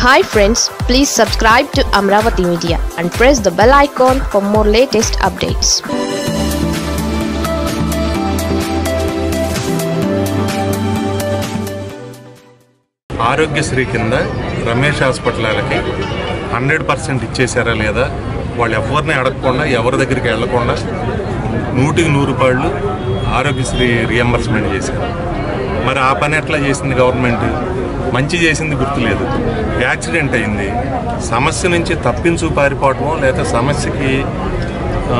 Hi friends please subscribe to Amaravati media and press the bell icon for more latest updates Aarogyasri కింద Ramesh hospital వాళ్ళకి hundred percent ఇచ్చేసారా లేదా వాళ్ళు ఎవరిని అడగకుండా ఎవరి దగ్గరికి వెళ్లకుండా నూటికి నూరు రూపాయలు ఆరోగ్యశ్రీ రియంబర్స్మెంట్ చేశారు మరి ఆ పని ఎట్లా చేసింది గవర్నమెంట్ మంచి చేసింది గుర్తులేదు యాక్సిడెంట్ అయింది సమస్య నుంచి తప్పించు పారిపోవటమో లేదా సమస్యకి ఆ,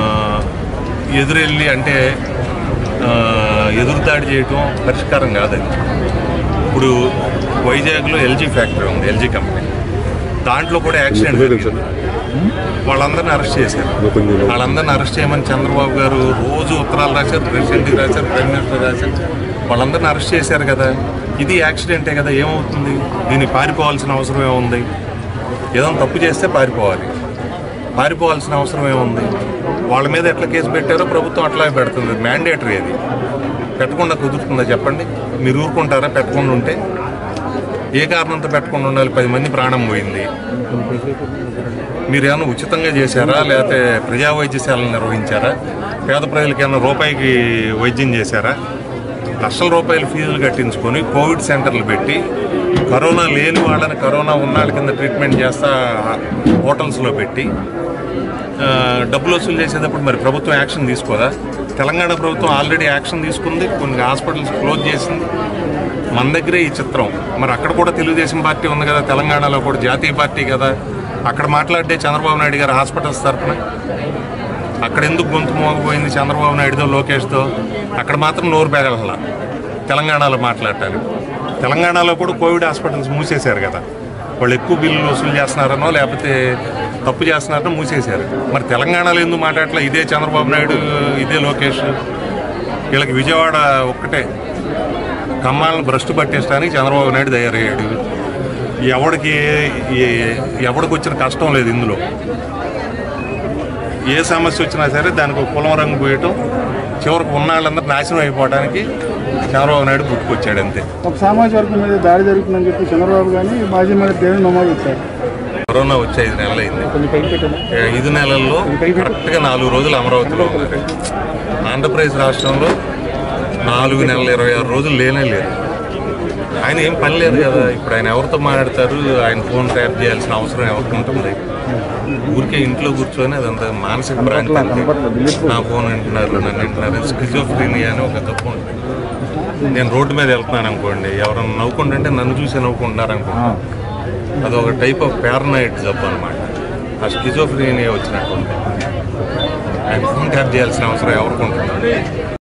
ఎదురెళ్ళి అంటే ఆ, ఎదురుదాడి చేయటం పరిష్కారం కాదండి ఇప్పుడు వైజాగ్లో ఎల్జీ ఫ్యాక్టరీ ఉంది ఎల్జీ కంపెనీ దాంట్లో కూడా యాక్సిడెంట్ జరిగింది వాళ్ళందరిని అరెస్ట్ చేశారు వాళ్ళందరిని అరెస్ట్ చేయమని చంద్రబాబు గారు రోజు ఉత్తరాలు రాశారు ప్రెసిడెంట్కి రాశారు ప్రైమ్ మినిస్టర్ రాశారు వాళ్ళందరిని అరెస్ట్ చేశారు కదా ఇది యాక్సిడెంటే కదా ఏమవుతుంది దీన్ని పారిపోవాల్సిన అవసరం ఏముంది ఏదైనా తప్పు చేస్తే పారిపోవాలి పారిపోవాల్సిన అవసరం ఏముంది వాళ్ళ మీద ఎట్లా కేసు పెట్టారో ప్రభుత్వం అట్లాగే పెడుతుంది మ్యాండేటరీ అది పెట్టకుండా కుదురుతుందా చెప్పండి మీరు ఊరుకుంటారా పెట్టకుండా ఉంటే ఏ కారణంతో పెట్టకుండా ఉండాలి పది మంది ప్రాణం పోయింది మీరు ఏమైనా ఉచితంగా చేశారా లేకపోతే ప్రజా వైద్యశాలను నిర్వహించారా పేద ప్రజలకి ఏమైనా రూపాయికి వైద్యం చేశారా లక్షల రూపాయల ఫీజులు కట్టించుకొని కోవిడ్ సెంటర్లు పెట్టి కరోనా లేని వాళ్ళని కరోనా ఉన్న వాళ్ళ కింద ట్రీట్మెంట్ చేస్తా హోటల్స్లో పెట్టి ఆ, డబ్బులు వసూలు చేసేటప్పుడు మరి ప్రభుత్వం యాక్షన్ తీసుకోదా తెలంగాణ ప్రభుత్వం ఆల్రెడీ యాక్షన్ తీసుకుంది కొన్ని హాస్పిటల్స్ క్లోజ్ చేసింది మన దగ్గరే ఈ చిత్రం మరి అక్కడ కూడా తెలుగుదేశం పార్టీ ఉంది కదా తెలంగాణలో కూడా జాతీయ పార్టీ కదా అక్కడ మాట్లాడితే చంద్రబాబు నాయుడు గారు హాస్పిటల్స్ తరఫున అక్కడ ఎందుకు గొంతు మోగపోయింది చంద్రబాబు నాయుడుతో లోకేష్తో అక్కడ మాత్రం నోరు పెగల తెలంగాణలో మాట్లాడటానికి తెలంగాణలో కూడా కోవిడ్ హాస్పిటల్స్ మూసేశారు కదా వాళ్ళు ఎక్కువ బిల్లులు వసూలు చేస్తున్నారనో లేకపోతే తప్పు చేస్తున్నారనో మూసేశారు మరి తెలంగాణలో ఎందుకు మాట్లాడట్లా ఇదే చంద్రబాబు నాయుడు ఇదే లోకేష్ వీళ్ళకి విజయవాడ ఒక్కటే కమ్మాలను భ్రష్టు పట్టేయడానికి చంద్రబాబు నాయుడు తయారయ్యాడు ఎవడికి ఏ- ఎవడికి వచ్చిన కష్టం లేదు ఇందులో ఏ సమస్య వచ్చినా సరే దానికి ఒక కులం రంగు పోయటం చివరికి ఉన్న వాళ్ళందరూ నాశనం అయిపోవడానికి చంద్రబాబు నాయుడు పుట్టుకొచ్చాడు అంతే ఒక సామాజిక వర్గం మీద దాడి జరుగుతుందని చెప్పి చంద్రబాబు గారిని మాజీ మంత్రి దేవేంద్ర నమోదు ఇచ్చారు కరోనా వచ్చి ఐదు నెలలు అయింది కొన్ని పైకి పెట్టాను ఏ ఐదు నెలల్లో కరెక్ట్గా నాలుగు రోజులు అమరావతిలో ఉన్నారు ఆంధ్రప్రదేశ్ రాష్ట్రంలో నాలుగు నెలల ఇరవై ఆరు రోజులు లేనే లేరు ఆయన ఏం పని లేదు కదా ఇప్పుడు ఆయన ఎవరితో మాట్లాడతారు ఆయన ఫోన్ ట్యాప్ చేయాల్సిన అవసరం ఎవరికి ఉంటుంది ఊరికే ఇంట్లో కూర్చొని అదంతా మానసిక భ్రాంతి అంతే. నా ఫోన్ వింటున్నారు నన్ను వింటున్నారు స్కిజోఫ్రీనియా అని ఒక తప్పు ఉంటుంది నేను రోడ్డు మీద వెళ్తున్నాను అనుకోండి ఎవరైనా నవ్వుకుంటుంటే నన్ను చూసి నవ్వుకుంటున్నారు అనుకోండి అది ఒక టైప్ ఆఫ్ పారనాయిడ్ జబ్బు అనమాట ఆ స్కిజోఫ్రీనియా వచ్చినట్టు ఉంటుంది ఆయన ఫోన్ ట్యాప్ చేయాల్సిన అవసరం ఎవరికి ఉంటుంది